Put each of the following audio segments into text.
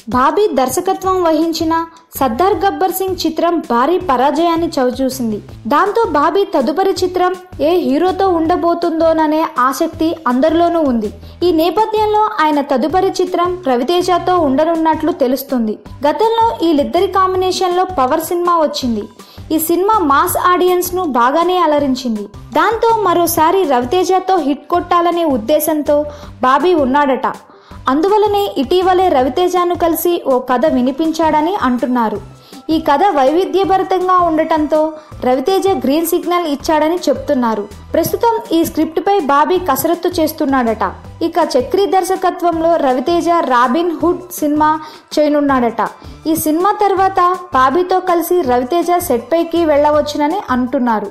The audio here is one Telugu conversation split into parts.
బాబీ దర్శకత్వం వహించిన సర్దార్ గబ్బర్ సింగ్ చిత్రం భారీ పరాజయాన్ని చవిచూసింది దాంతో బాబీ తదుపరి చిత్రం ఏ హీరోతో ఉండబోతుందోననే ఆసక్తి అందరిలోనూ ఉంది ఈ నేపథ్యంలో ఆయన తదుపరి చిత్రం రవితేజతో ఉండనున్నట్లు తెలుస్తుంది గతంలో వీళ్ళిద్దరి కాంబినేషన్లో పవర్ సినిమా వచ్చింది ఈ సినిమా మాస్ ఆడియన్స్ ను బాగానే అలరించింది దాంతో మరోసారి రవితేజతో హిట్ కొట్టాలనే ఉద్దేశంతో బాబీ ఉన్నాడట అందువలనే ఇటీవలే రవితేజను కలిసి ఓ కథ వినిపించాడని అంటున్నారు ఈ కథ వైవిధ్యభరితంగా ఉండటంతో రవితేజ గ్రీన్ సిగ్నల్ ఇచ్చాడని చెప్తున్నారు ప్రస్తుతం ఈ స్క్రిప్ట్ పై బాబీ కసరత్తు చేస్తున్నాడట ఇక చక్రి దర్శకత్వంలో రవితేజ రాబిన్ హుడ్ సినిమా చేయనున్నాడట ఈ సినిమా తర్వాత బాబీతో కలిసి రవితేజ సెట్ పైకి వెళ్ళవచ్చునని అంటున్నారు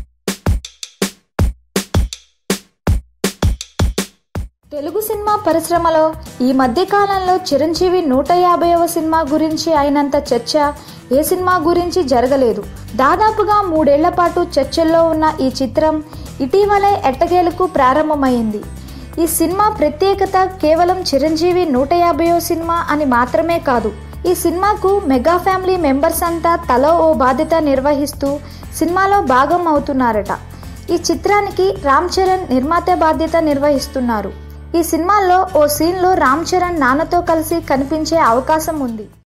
తెలుగు సినిమా పరిశ్రమలో ఈ మధ్య కాలంలో చిరంజీవి నూట యాభైవ సినిమా గురించి అయినంత చర్చ ఏ సినిమా గురించి జరగలేదు దాదాపుగా మూడేళ్ల పాటు చర్చల్లో ఉన్న ఈ చిత్రం ఇటీవలే ఎట్టకేలకు ప్రారంభమైంది ఈ సినిమా ప్రత్యేకత కేవలం చిరంజీవి నూట యాభైవ సినిమా అని మాత్రమే కాదు ఈ సినిమాకు మెగా ఫ్యామిలీ మెంబర్స్ అంతా తలో ఓ బాధ్యత నిర్వహిస్తూ సినిమాలో భాగం అవుతున్నారట ఈ చిత్రానికి రామ్ చరణ్ నిర్మాత బాధ్యత నిర్వహిస్తున్నారు ఈ సినిమాలో ఓ సీన్లో రామ్ చరణ్ నాన్నతో కలిసి కనిపించే అవకాశం ఉంది